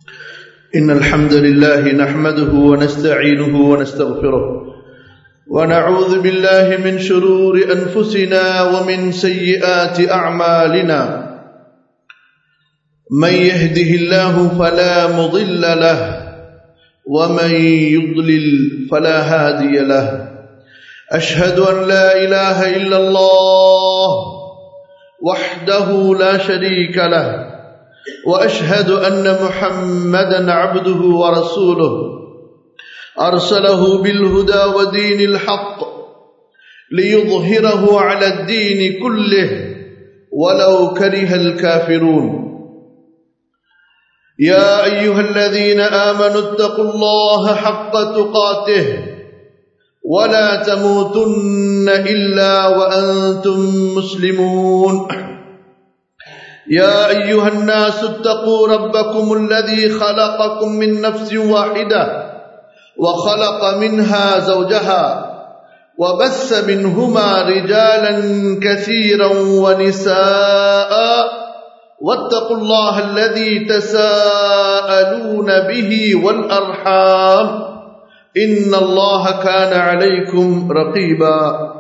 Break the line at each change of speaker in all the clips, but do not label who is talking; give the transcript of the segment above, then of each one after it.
إن الحمد لله نحمده ونستعينه ونستغفره ونعوذ بالله من شرور أنفسنا ومن سيئات أعمالنا من يهده الله فلا مضل له ومن يضلل فلا هادي له أشهد أن لا إله إلا الله وحده لا شريك له واشهد ان محمدا عبده ورسوله ارسله بالهدى ودين الحق ليظهره على الدين كله ولو كره الكافرون يا ايها الذين امنوا اتقوا الله حق تقاته ولا تموتن الا وانتم مسلمون يا ايها الناس اتقوا ربكم الذي خلقكم من نفس واحده وخلق منها زوجها وبث منهما رجالا كثيرا ونساء واتقوا الله الذي تساءلون به والارحام ان الله كان عليكم رقيبا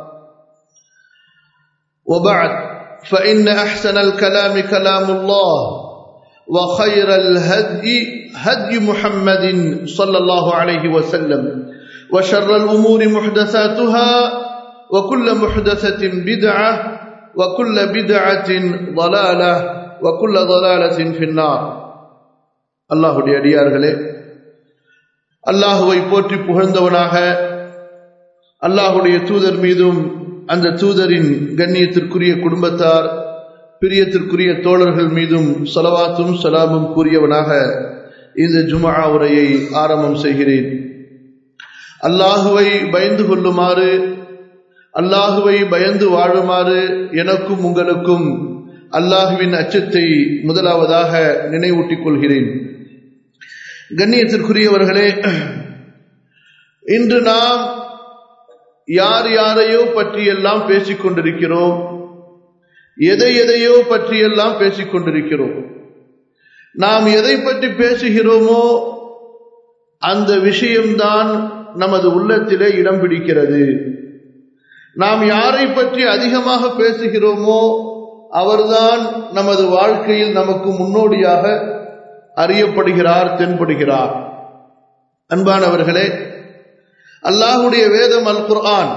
وبعد فإن أحسن الكلام كلام الله وخير الهدي هدي محمد صلى الله عليه وسلم وشر الأمور محدثاتها وكل محدثة بدعة وكل بدعة ضلالة وكل ضلالة في النار الله அடியார்களே அல்லாஹுவை போற்றி புகழ்ந்தவனாக அல்லாஹுடைய தூதர் மீதும் அந்த தூதரின் கண்ணியத்திற்குரிய குடும்பத்தார் பிரியத்திற்குரிய தோழர்கள் மீதும் சொலவாத்தும் சலாமும் கூறியவனாக இந்த ஜுமா உரையை ஆரம்பம் செய்கிறேன் அல்லாஹுவை பயந்து கொள்ளுமாறு அல்லாஹுவை பயந்து வாழுமாறு எனக்கும் உங்களுக்கும் அல்லாஹுவின் அச்சத்தை முதலாவதாக நினைவூட்டிக் கொள்கிறேன் கண்ணியத்திற்குரியவர்களே இன்று நாம் யார் யாரையோ பற்றியெல்லாம் பேசிக் கொண்டிருக்கிறோம் எதை எதையோ பற்றியெல்லாம் பேசிக் கொண்டிருக்கிறோம் நாம் எதை பற்றி பேசுகிறோமோ அந்த விஷயம்தான் நமது உள்ளத்திலே இடம் பிடிக்கிறது நாம் யாரை பற்றி அதிகமாக பேசுகிறோமோ அவர்தான் நமது வாழ்க்கையில் நமக்கு முன்னோடியாக அறியப்படுகிறார் தென்படுகிறார் அன்பானவர்களே அல்லாஹுடைய வேதம் அல் குர்ஆன்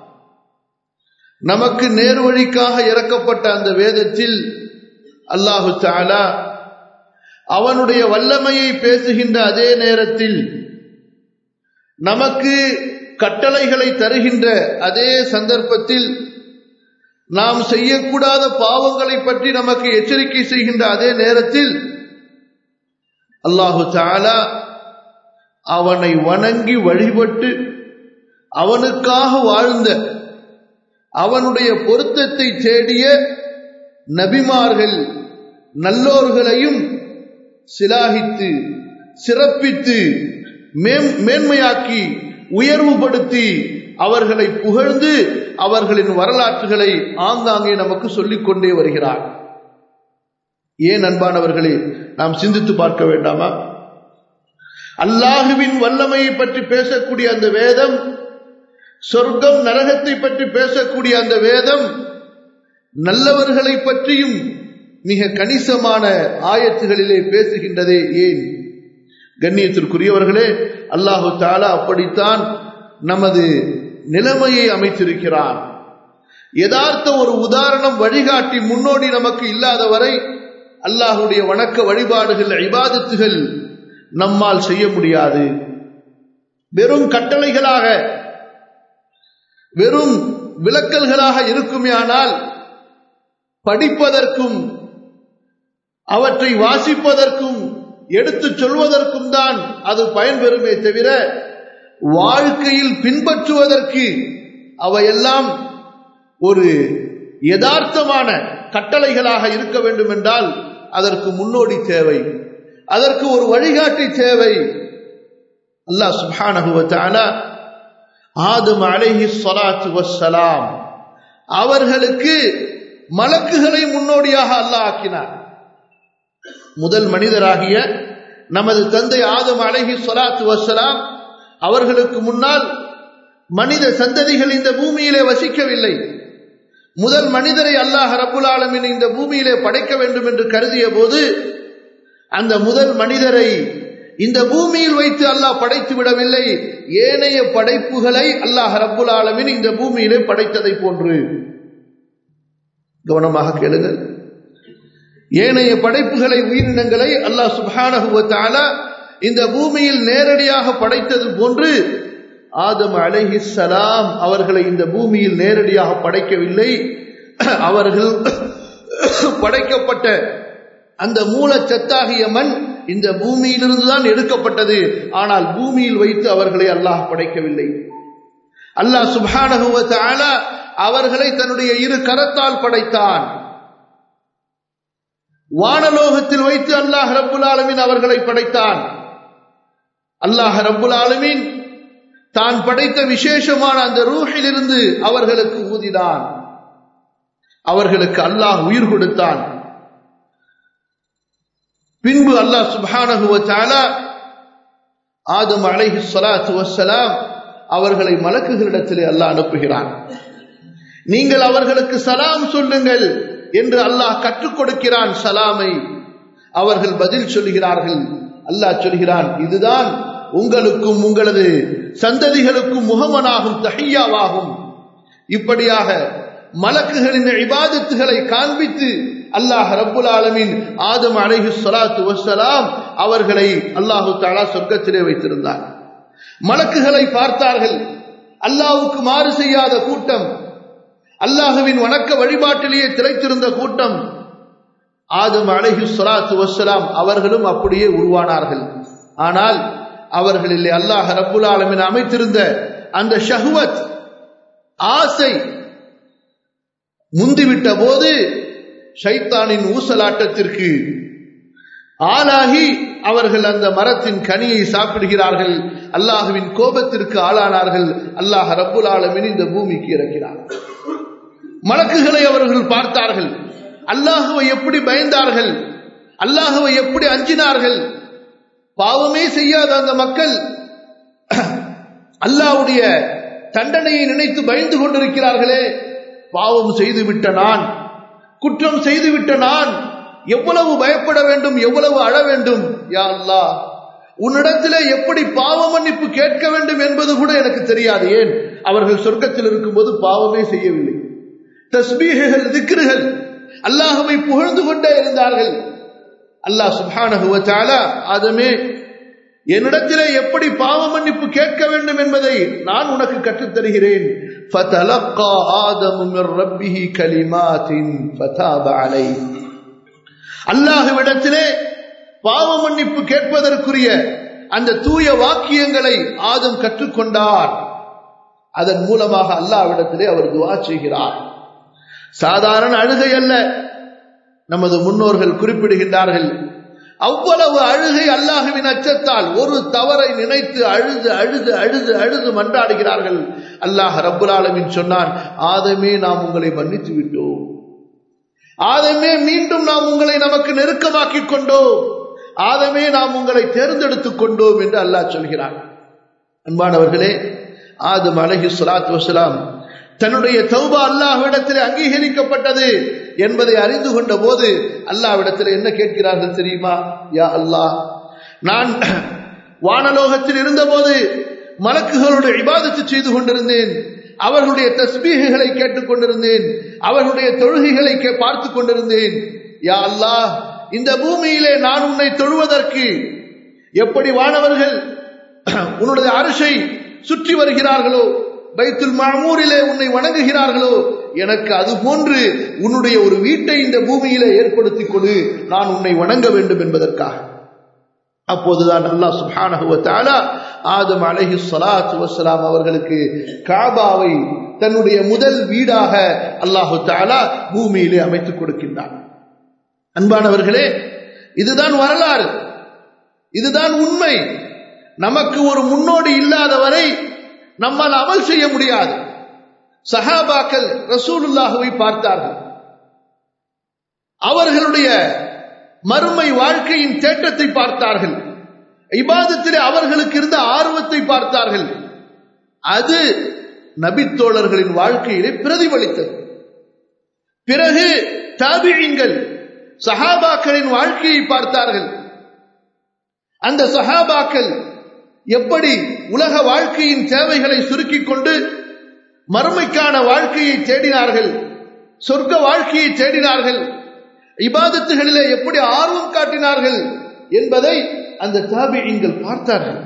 நமக்கு நேர்வழிக்காக இறக்கப்பட்ட அந்த வேதத்தில் அல்லாஹு தாலா அவனுடைய வல்லமையை பேசுகின்ற அதே நேரத்தில் நமக்கு கட்டளைகளை தருகின்ற அதே சந்தர்ப்பத்தில் நாம் செய்யக்கூடாத பாவங்களை பற்றி நமக்கு எச்சரிக்கை செய்கின்ற அதே நேரத்தில் அல்லாஹு தாலா அவனை வணங்கி வழிபட்டு அவனுக்காக வாழ்ந்த அவனுடைய பொருத்தத்தை தேடிய நபிமார்கள் நல்லோர்களையும் சிலாகித்து சிறப்பித்து மேன்மையாக்கி உயர்வுபடுத்தி அவர்களை புகழ்ந்து அவர்களின் வரலாற்றுகளை ஆங்காங்கே நமக்கு சொல்லிக் கொண்டே வருகிறார் ஏன் அன்பானவர்களே நாம் சிந்தித்து பார்க்க வேண்டாமா அல்லாஹுவின் வல்லமையை பற்றி பேசக்கூடிய அந்த வேதம் சொர்க்கம் நரகத்தை பற்றி பேசக்கூடிய அந்த வேதம் நல்லவர்களை பற்றியும் மிக கணிசமான ஆயத்துகளிலே பேசுகின்றதே ஏன் கண்ணியத்திற்குரியவர்களே அல்லாஹு தாலா அப்படித்தான் நமது நிலைமையை அமைத்திருக்கிறான் யதார்த்த ஒரு உதாரணம் வழிகாட்டி முன்னோடி நமக்கு இல்லாத வரை அல்லாஹுடைய வணக்க வழிபாடுகள் இபாதத்துகள் நம்மால் செய்ய முடியாது வெறும் கட்டளைகளாக வெறும் விளக்கல்களாக இருக்குமே ஆனால் படிப்பதற்கும் அவற்றை வாசிப்பதற்கும் எடுத்துச் சொல்வதற்கும் தான் அது பயன்பெறுமே தவிர வாழ்க்கையில் பின்பற்றுவதற்கு அவையெல்லாம் ஒரு யதார்த்தமான கட்டளைகளாக இருக்க வேண்டும் என்றால் அதற்கு முன்னோடி தேவை அதற்கு ஒரு வழிகாட்டி தேவை அல்லாஹ் சுபானகுவத்தான ஆதம் அலைஹி ஸலாத்து வஸ்ஸலாம் அவர்களுக்கு மலக்குகளை முன்னோடியாக அல்லாஹ் ஆக்கினார் முதல் மனிதராகிய நமது தந்தை ஆதம் அலைஹி ஸலாத்து வஸ்ஸலாம் அவர்களுக்கு முன்னால் மனித சந்ததிகள் இந்த பூமியிலே வசிக்கவில்லை முதல் மனிதரை அல்லாஹ் ரப்புல் ஆலமின் இந்த பூமியிலே படைக்க வேண்டும் என்று கருதிய போது அந்த முதல் மனிதரை இந்த பூமியில் வைத்து அல்லாஹ் படைத்து விடவில்லை ஏனைய படைப்புகளை அல்லாஹ் ரப்புல் ஆலமின் இந்த பூமியிலே படைத்ததை போன்று கவனமாக கேளுங்கள் ஏனைய படைப்புகளை உயிரினங்களை அல்லாஹ் சுப்ஹானஹு வ தஆலா இந்த பூமியில் நேரடியாக படைத்தது போன்று ஆதம் அலைஹிஸ்ஸலாம் அவர்களை இந்த பூமியில் நேரடியாக படைக்கவில்லை அவர்கள் படைக்கப்பட்ட அந்த மூலச்சத்தாகிய மண் இந்த பூமியிலிருந்து தான் எடுக்கப்பட்டது ஆனால் பூமியில் வைத்து அவர்களை அல்லாஹ் படைக்கவில்லை அல்லாஹ் சுப்ஹானஹு வ தஆலா அவர்களை தன்னுடைய இரு கரத்தால் படைத்தான் வானலோகத்தில் வைத்து அல்லாஹ் ரப்புல் ஆலமீன் அவர்களை படைத்தான் அல்லாஹ் ரப்புல் ஆலமீன் தான் படைத்த விசேஷமான அந்த ரூஹிலிருந்து அவர்களுக்கு ஊதினான் அவர்களுக்கு அல்லாஹ் உயிர் கொடுத்தான் பின்பு அல்லாஹ் சுப்ஹானஹு வ தஆலா ஆதம் அலைஹி ஸலாத்து வஸ்ஸலாம் அவர்களை மலக்குகளிடத்திலே அல்லாஹ் அனுப்புகிறான் நீங்கள் அவர்களுக்கு சலாம் சொல்லுங்கள் என்று அல்லாஹ் கற்றுக் கொடுக்கிறான் சலாமை அவர்கள் பதில் சொல்கிறார்கள் அல்லாஹ் சொல்கிறான் இதுதான் உங்களுக்கும் உங்களது சந்ததிகளுக்கும் முகமனாகும் தஹியாவாகும் இப்படியாக மலக்குகளின் இபாதத்துகளை காண்பித்து அல்லாஹ் ரப்புல் ஆலமின் ஆதம் அலைஹி ஸலாத்து வஸ்ஸலாம் அவர்களை அல்லாஹு தஆலா சொர்க்கத்திலே வைத்திருந்தார் மலக்குகளை பார்த்தார்கள் அல்லாஹ்வுக்கு மாறு செய்யாத கூட்டம் அல்லாஹுவின் வணக்க வழிபாட்டிலேயே திளைத்திருந்த கூட்டம் ஆதம் அலைஹி ஸலாத்து வஸ்ஸலாம் அவர்களும் அப்படியே உருவானார்கள் ஆனால் அவர்களிலே அல்லாஹ் ரப்புல் ஆலமின் அமைத்திருந்த அந்த ஷஹ்வத் ஆசை முந்திவிட்ட போது ஷைத்தானின் ஊசலாட்டத்திற்கு ஆளாகி அவர்கள் அந்த மரத்தின் கனியை சாப்பிடுகிறார்கள் அல்லாஹுவின் கோபத்திற்கு ஆளானார்கள் அல்லாஹ் ரப்புல் ஆலமின் இந்த பூமிக்கு இறக்கிறார் மலக்குகளை அவர்கள் பார்த்தார்கள் அல்லாஹுவை எப்படி பயந்தார்கள் அல்லாஹுவை எப்படி அஞ்சினார்கள் பாவமே செய்யாத அந்த மக்கள் அல்லாஹ்வுடைய தண்டனையை நினைத்து பயந்து கொண்டிருக்கிறார்களே பாவம் செய்துவிட்ட நான் குற்றம் செய்துவிட்ட நான் எவ்வளவு பயப்பட வேண்டும் எவ்வளவு அழ வேண்டும் யா அல்லாஹ் உன்னிடத்திலே எப்படி பாவ மன்னிப்பு கேட்க வேண்டும் என்பது கூட எனக்கு தெரியாது ஏன் அவர்கள் சொர்க்கத்தில் இருக்கும்போது பாவமே செய்யவில்லை தஸ்பீகள் திக்ருகள் அல்லாஹுவை புகழ்ந்து கொண்டே இருந்தார்கள் அல்லாஹ் சுப்ஹானஹு வ தஆலா ஆதமே என்னிடத்திலே எப்படி பாவ மன்னிப்பு கேட்க வேண்டும் என்பதை நான் உனக்கு கற்றுத் தருகிறேன் فتلقى آدم من ربه كلمات فتاب عليه அல்லாஹ்விடத்திலே பாவ மன்னிப்பு கேட்பதற்குரிய அந்த தூய வாக்கியங்களை ஆதம் கற்றுக்கொண்டார் அதன் மூலமாக அல்லாஹ்விடத்திலே அவர் துஆ செய்கிறார் சாதாரண அழுகை அல்ல நமது முன்னோர்கள் குறிப்பிடுகின்றார்கள் அவ்வளவு அழுகை அல்லாஹுவின் அச்சத்தால் ஒரு தவறை நினைத்து அழுது அழுது அழுது அழுது மன்றாடுகிறார்கள் அல்லாஹ் ரப்புல் ஆலமின் சொன்னான் ஆதமே நாம் உங்களை மன்னித்து விட்டோம் ஆதமே மீண்டும் நாம் உங்களை நமக்கு நெருக்கமாக்கி கொண்டோம் ஆதமே நாம் உங்களை தேர்ந்தெடுத்துக் கொண்டோம் என்று அல்லாஹ் சொல்கிறான் அன்பானவர்களே ஆதம் அலஹி சலாத் வசலாம் தன்னுடைய தௌபா அல்லாஹ்விடத்தில் அங்கீகரிக்கப்பட்டது என்பதை அறிந்து கொண்ட போது அல்லாஹ்விடத்தில் என்ன கேட்கிறார்கள் தெரியுமா யா அல்லாஹ் நான் வானலோகத்தில் இருந்தபோது மலக்குகளுடைய இபாதத்து செய்து கொண்டிருந்தேன் அவர்களுடைய தஸ்பீகளை கேட்டுக் கொண்டிருந்தேன் அவர்களுடைய தொழுகைகளை பார்த்து கொண்டிருந்தேன் யா அல்லாஹ் இந்த பூமியிலே நான் உன்னை தொழுவதற்கு எப்படி வானவர்கள் உன்னுடைய அரசை சுற்றி வருகிறார்களோ பைத்துல் மாமூரிலே உன்னை வணங்குகிறார்களோ எனக்கு அது போன்று உன்னுடைய ஒரு வீட்டை இந்த பூமியிலே ஏற்படுத்தி கொடு நான் உன்னை வணங்க வேண்டும் என்பதற்காக அப்போதுதான் அல்லாஹ் சுப்ஹானஹு வ தஆலா ஆதம் அலைஹி ஸலாத்து வஸ்ஸலாம் அவர்களுக்கு காபாவை தன்னுடைய முதல் வீடாக அல்லாஹு தஆலா பூமியிலே அமைத்துக் கொடுக்கின்றான் அன்பானவர்களே இதுதான் வரலாறு இதுதான் உண்மை நமக்கு ஒரு முன்னோடி இல்லாத வரை நம்மால் அமல் செய்ய முடியாது சஹாபாக்கள் ரசூலுல்லாஹுவை பார்த்தார்கள் அவர்களுடைய மறுமை வாழ்க்கையின் தேட்டத்தை பார்த்தார்கள் இபாதத்திலே அவர்களுக்கு இருந்த ஆர்வத்தை பார்த்தார்கள் அது நபித்தோழர்களின் வாழ்க்கையிலே பிரதிபலித்தது பிறகு தாபிழிங்கள் சஹாபாக்களின் வாழ்க்கையை பார்த்தார்கள் அந்த சஹாபாக்கள் எப்படி உலக வாழ்க்கையின் தேவைகளை சுருக்கிக் கொண்டு மறுமைக்கான வாழ்க்கையை தேடினார்கள் சொர்க்க வாழ்க்கையை தேடினார்கள் இபாதத்துகளிலே எப்படி ஆர்வம் காட்டினார்கள் என்பதை அந்த தாபியங்கள் பார்த்தார்கள்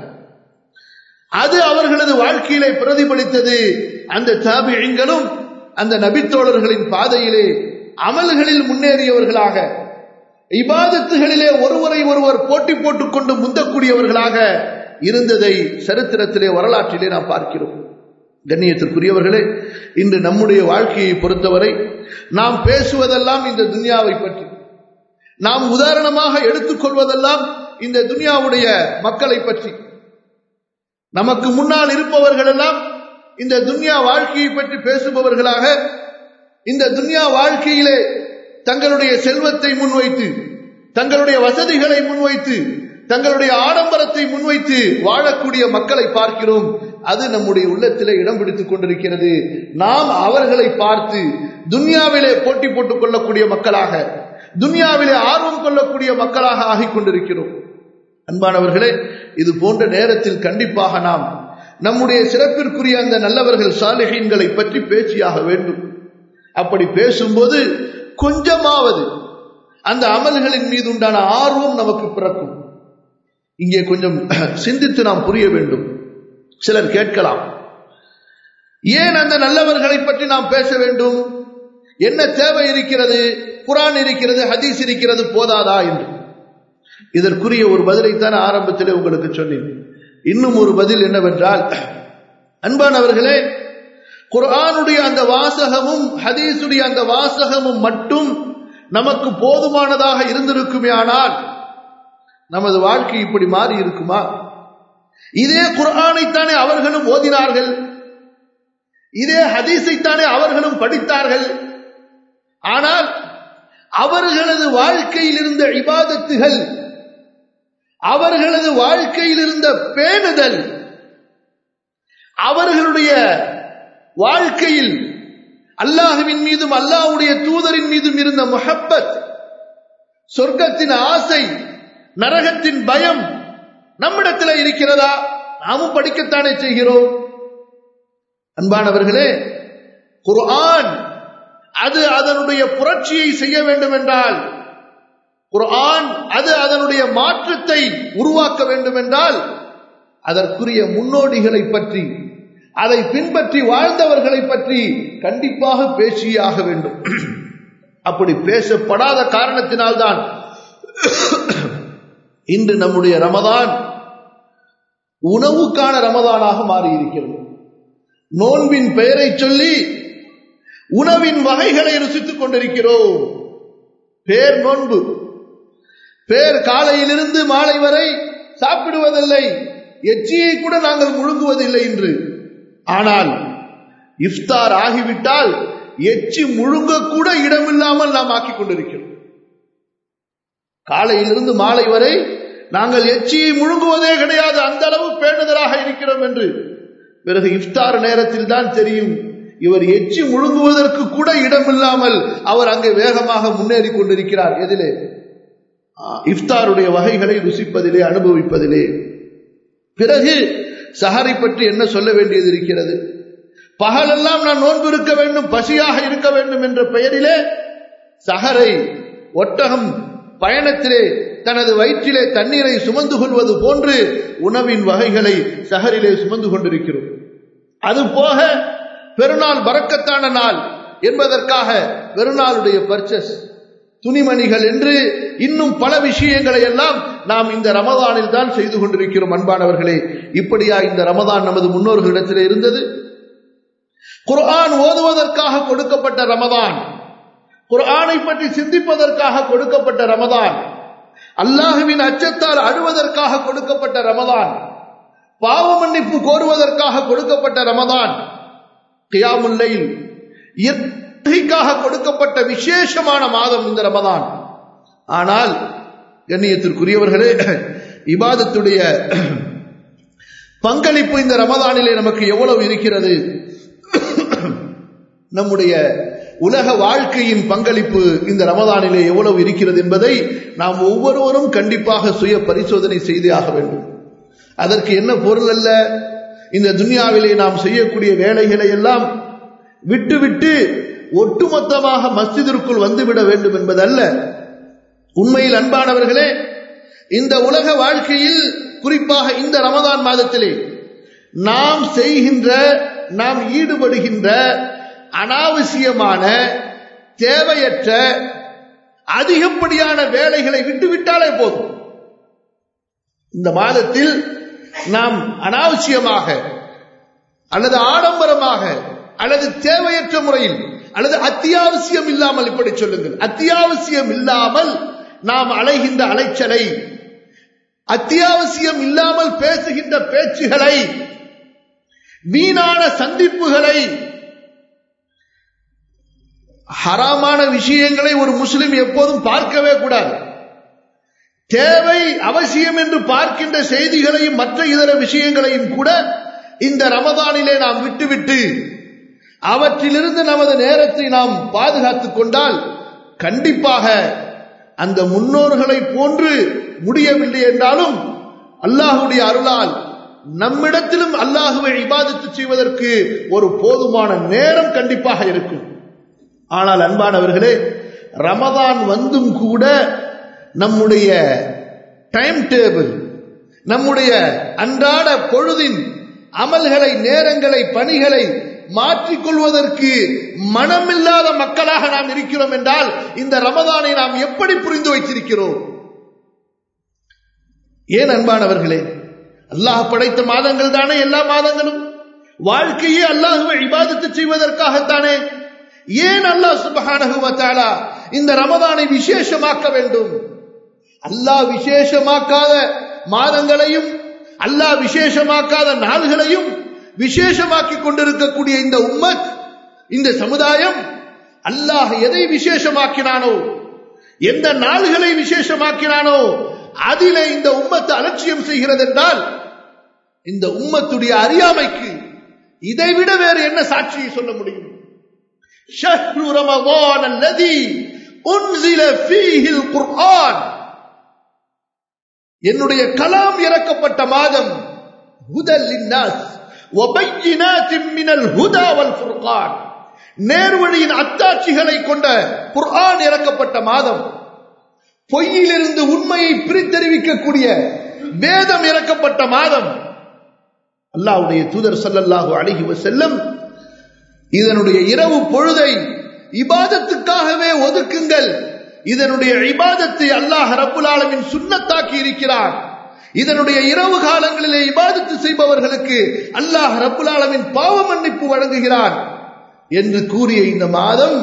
அது அவர்களது வாழ்க்கையிலே பிரதிபலித்தது அந்த தாபியங்களும் அந்த நபித்தோழர்களின் பாதையிலே அமல்களில் முன்னேறியவர்களாக இபாதத்துகளிலே ஒருவரை ஒருவர் போட்டி போட்டுக் கொண்டு முந்தக்கூடியவர்களாக இருந்ததை சரித்திரத்திலே வரலாற்றிலே நாம் பார்க்கிறோம் கண்ணியத்திற்குரியவர்களே இன்று நம்முடைய வாழ்க்கையை பொறுத்தவரை நாம் பேசுவதெல்லாம் இந்த துன்யாவை பற்றி நாம் உதாரணமாக எடுத்துக்கொள்வதெல்லாம் இந்த துன்யாவுடைய மக்களை பற்றி நமக்கு முன்னால் இருப்பவர்கள் எல்லாம் இந்த துன்யா வாழ்க்கையை பற்றி பேசுபவர்களாக இந்த துன்யா வாழ்க்கையிலே தங்களுடைய செல்வத்தை முன்வைத்து தங்களுடைய வசதிகளை முன்வைத்து தங்களுடைய ஆடம்பரத்தை முன்வைத்து வாழக்கூடிய மக்களை பார்க்கிறோம் அது நம்முடைய உள்ளத்திலே இடம் பிடித்துக் கொண்டிருக்கிறது நாம் அவர்களை பார்த்து துன்யாவிலே போட்டி போட்டுக் கொள்ளக்கூடிய மக்களாக துன்யாவிலே ஆர்வம் கொள்ளக்கூடிய மக்களாக ஆகிக் கொண்டிருக்கிறோம் அன்பானவர்களே இது போன்ற நேரத்தில் கண்டிப்பாக நாம் நம்முடைய சிறப்பிற்குரிய அந்த நல்லவர்கள் சாலிஹீன்களை பற்றி பேச்சியாக வேண்டும் அப்படி பேசும்போது கொஞ்சமாவது அந்த அமல்களின் மீது உண்டான ஆர்வம் நமக்கு பிறக்கும் இங்கே கொஞ்சம் சிந்தித்து நாம் புரிய வேண்டும் சிலர் கேட்கலாம் ஏன் அந்த நல்லவர்களை பற்றி நாம் பேச வேண்டும் என்ன தேவை இருக்கிறது குரான் இருக்கிறது ஹதீஸ் இருக்கிறது போதாதா என்று இதற்குரிய ஒரு பதிலைத்தான் ஆரம்பத்திலே உங்களுக்கு சொன்னேன் இன்னும் ஒரு பதில் என்னவென்றால் அன்பானவர்களே குர்ஆனுடைய அந்த வாசகமும் ஹதீஸுடைய அந்த வாசகமும் மட்டும் நமக்கு போதுமானதாக இருந்திருக்குமே ஆனால் நமது வாழ்க்கை இப்படி மாறி இருக்குமா இதே குர்ஆனைத்தானே அவர்களும் ஓதினார்கள் இதே ஹதீஸைத்தானே அவர்களும் படித்தார்கள் ஆனால் அவர்களது வாழ்க்கையில் இருந்த இபாதத்துகள் அவர்களது வாழ்க்கையில் இருந்த பேணுதல் அவர்களுடைய வாழ்க்கையில் அல்லாஹுவின் மீதும் அல்லாஹுடைய தூதரின் மீதும் இருந்த முஹப்பத் சொர்க்கத்தின் ஆசை நரகத்தின் பயம் நம்மிடத்தில் இருக்கிறதா நாமும் படிக்கத்தானே செய்கிறோம் அன்பானவர்களே குர்ஆன் அது அதனுடைய புரட்சியை செய்ய வேண்டும் என்றால் குர்ஆன் அது அதனுடைய மாற்றத்தை உருவாக்க வேண்டும் என்றால் அதற்குரிய முன்னோடிகளை பற்றி அதை பின்பற்றி வாழ்ந்தவர்களை பற்றி கண்டிப்பாக பேசியாக வேண்டும் அப்படி பேசப்படாத காரணத்தினால்தான் இன்று நம்முடைய ரமதான் உணவுக்கான ரமதானாக மாறியிருக்கிறது நோன்பின் பெயரை சொல்லி உணவின் வகைகளை ருசித்துக் கொண்டிருக்கிறோம் பேர் நோன்பு பேர் காலையிலிருந்து மாலை வரை சாப்பிடுவதில்லை எச்சியை கூட நாங்கள் முழுங்குவதில்லை என்று ஆனால் இஃப்தார் ஆகிவிட்டால் எச்சி முழுங்க கூட இடமில்லாமல் நாம் ஆக்கிக் கொண்டிருக்கிறோம் காலையிலிருந்து மாலை வரை நாங்கள் எச்சியை முழுங்குவதே கிடையாது அந்த அளவு பேணுதலாக இருக்கிறோம் என்று பிறகு இஃப்தார் நேரத்தில் தான் தெரியும் இவர் எச்சி முழுங்குவதற்கு கூட இடமில்லாமல் அவர் அங்கே வேகமாக முன்னேறி கொண்டிருக்கிறார் எதிலே இஃப்தாருடைய வகைகளை ருசிப்பதிலே அனுபவிப்பதிலே பிறகு சஹரை பற்றி என்ன சொல்ல வேண்டியது இருக்கிறது பகலெல்லாம் நான் நோன்பு இருக்க வேண்டும் பசியாக இருக்க வேண்டும் என்ற பெயரிலே சஹரை ஒட்டகம் பயணத்திலே தனது வயிற்றிலே தண்ணீரை சுமந்து கொள்வது போன்று உணவின் வகைகளை சஹரிலே சுமந்து கொண்டிருக்கிறோம் அது போக பெருநாள் வரக்கத்தான நாள் என்பதற்காக பெருநாளுடைய பர்ச்சஸ் துணிமணிகள் என்று இன்னும் பல விஷயங்களை எல்லாம் நாம் இந்த ரமதானில் தான் செய்து கொண்டிருக்கிறோம் அன்பானவர்களே இப்படியா இந்த ரமதான் நமது முன்னோர்களிடத்தில் இருந்தது குர்ஆன் ஓதுவதற்காக கொடுக்கப்பட்ட ரமதான் குர்ஆனை பற்றி சிந்திப்பதற்காக கொடுக்கப்பட்ட ரமதான் அல்லாஹுவின் அச்சத்தால் அழுவதற்காக கொடுக்கப்பட்ட ரமதான் பாவ மன்னிப்பு கோருவதற்காக கொடுக்கப்பட்ட ரமதான் கியாமுல்லையில் இயற்கைக்காக கொடுக்கப்பட்ட விசேஷமான மாதம் இந்த ரமதான் ஆனால் கண்ணியத்திற்குரியவர்களே இபாதத்துடைய பங்களிப்பு இந்த ரமதானிலே நமக்கு எவ்வளவு இருக்கிறது நம்முடைய உலக வாழ்க்கையின் பங்களிப்பு இந்த ரமதானிலே எவ்வளவு இருக்கிறது என்பதை நாம் ஒவ்வொருவரும் கண்டிப்பாக சுய பரிசோதனை செய்தே ஆக வேண்டும் அதற்கு என்ன பொருள் அல்ல இந்த துன்யாவிலே நாம் செய்யக்கூடிய வேலைகளை எல்லாம் விட்டுவிட்டு ஒட்டுமொத்தமாக மஸ்ஜிதிற்குள் வந்துவிட வேண்டும் என்பதல்ல உண்மையில் அன்பானவர்களே இந்த உலக வாழ்க்கையில் குறிப்பாக இந்த ரமதான் மாதத்திலே நாம் செய்கின்ற நாம் ஈடுபடுகின்ற அனாவசியமான தேவையற்ற அதிகப்படியான வேலைகளை விட்டுவிட்டாலே போதும் இந்த மாதத்தில் நாம் அனாவசியமாக அல்லது ஆடம்பரமாக அல்லது தேவையற்ற முறையில் அல்லது அத்தியாவசியம் இல்லாமல் இப்படி சொல்லுங்கள் அத்தியாவசியம் இல்லாமல் நாம் அலைகின்ற அலைச்சலை அத்தியாவசியம் இல்லாமல் பேசுகின்ற பேச்சுகளை வீணான சந்திப்புகளை ஹராமான விஷயங்களை ஒரு முஸ்லிம் எப்போதும் பார்க்கவே கூடாது தேவை அவசியம் என்று பார்க்கின்ற செய்திகளையும் மற்ற இதர விஷயங்களையும் கூட இந்த ரமதானிலே நாம் விட்டுவிட்டு அவற்றிலிருந்து நமது நேரத்தை நாம் பாதுகாத்துக் கொண்டால் கண்டிப்பாக அந்த முன்னோர்களை போன்று முடியவில்லை என்றாலும் அல்லாஹுடைய அருளால் நம்மிடத்திலும் அல்லாஹுவை இபாதத்து செய்வதற்கு ஒரு போதுமான நேரம் கண்டிப்பாக இருக்கும் ஆனால் அன்பானவர்களே ரமதான் வந்தும் கூட நம்முடைய டைம் டேபிள் நம்முடைய அன்றாட பொழுதின் அமல்களை நேரங்களை பணிகளை மாற்றிக்கொள்வதற்கு மனமில்லாத மக்களாக நாம் இருக்கிறோம் என்றால் இந்த ரமதானை நாம் எப்படி புரிந்து வைத்திருக்கிறோம் ஏன் அன்பானவர்களே அல்லாஹ் படைத்த மாதங்கள் தானே எல்லா மாதங்களும் வாழ்க்கையே அல்லாஹுவை இபாதத்து செய்வதற்காகத்தானே ஏன் அல்லாஹ் சுபஹானஹுவத்தாலா இந்த ரமதானை விசேஷமாக்க வேண்டும் அல்லாஹ் விசேஷமாக்காத மாதங்களையும் அல்லாஹ் விசேஷமாக்காத நாள்களையும் விசேஷமாக்கி கொண்டிருக்கக்கூடிய இந்த உம்மத் இந்த சமுதாயம் அல்லாஹ் எதை விசேஷமாக்கினானோ எந்த நாள்களை விசேஷமாக்கினானோ அதிலே இந்த உம்மத்து அலட்சியம் செய்கிறது என்றால் இந்த உம்மத்துடைய அறியாமைக்கு இதைவிட வேறு என்ன சாட்சியை சொல்ல முடியும் ஷஹ்ரு ரமதான் அல்லதி உன்சில ஃபீஹில் குர்ஆன் என்னுடைய கலாம் இறக்கப்பட்ட மாதம் ஹுதல் லின்னாஸ் وبينات من الهدى والفرقان நேர்வழியின் அத்தாட்சிகளை கொண்ட குர்ஆன் இறக்கப்பட்ட மாதம் பொய்யிலிருந்து உண்மையை பிரித்தறிவிக்கக்கூடிய வேதம் இறக்கப்பட்ட மாதம் அல்லாஹ்வுடைய தூதர் ஸல்லல்லாஹு அலைஹி வஸல்லம் இதனுடைய இரவு பொழுதை இபாதத்துக்காகவே ஒதுக்குங்கள் இதனுடைய இபாதத்தை அல்லாஹ் ரப்புல் ஆலமின் சுன்னத்தாக்கி இருக்கிறார் இதனுடைய இரவு காலங்களிலே இபாதத்து செய்பவர்களுக்கு அல்லாஹ் ரப்புல் ஆலமின் பாவ மன்னிப்பு வழங்குகிறார் என்று கூறிய இந்த மாதம்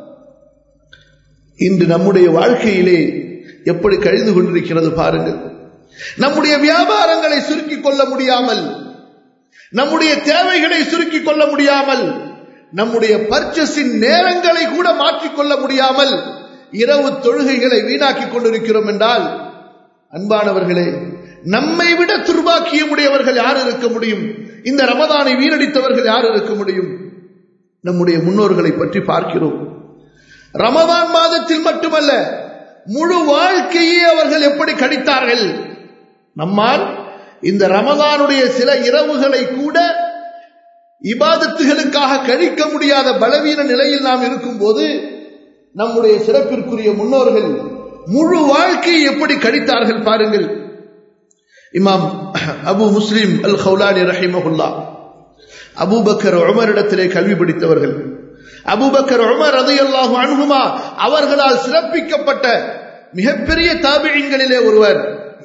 இன்று நம்முடைய வாழ்க்கையிலே எப்படி கழிந்து கொண்டிருக்கிறது பாருங்கள் நம்முடைய வியாபாரங்களை சுருக்கிக் கொள்ள முடியாமல் நம்முடைய தேவைகளை சுருக்கிக் கொள்ள முடியாமல் நம்முடைய பர்ச்சஸின் நேரங்களை கூட மாற்றிக்கொள்ள முடியாமல் இரவு தொழுகைகளை வீணாக்கிக் கொண்டிருக்கிறோம் என்றால் அன்பானவர்களே நம்மை விட துர்பாக்கியமுடையவர்கள் யார் இருக்க முடியும் இந்த ரமதானை வீணடித்தவர்கள் யார் இருக்க முடியும் நம்முடைய முன்னோர்களை பற்றி பார்க்கிறோம் ரமதான் மாதத்தில் மட்டுமல்ல முழு வாழ்க்கையே அவர்கள் எப்படி கடித்தார்கள் நம்மால் இந்த ரமதானுடைய சில இரவுகளை கூட இபாதத்துகளுக்காக கழிக்க முடியாத பலவீன நிலையில் நாம் இருக்கும்போது நம்முடைய சிறப்பிற்குரிய முன்னோர்கள் முழு வாழ்க்கையை எப்படி கடித்தார்கள் பாருங்கள் இமாம் அபு முஸ்லிம் அல் ஹவுலானி ரஹிமஹுல்லா அபூபக்கர் உமரிடத்திலே கல்வி படித்தவர்கள் அபூபக்கர் உமர் ரதையல்லாஹு அணுகுமா அவர்களால் சிறப்பிக்கப்பட்ட மிகப்பெரிய தாபிழிங்களிலே ஒருவர்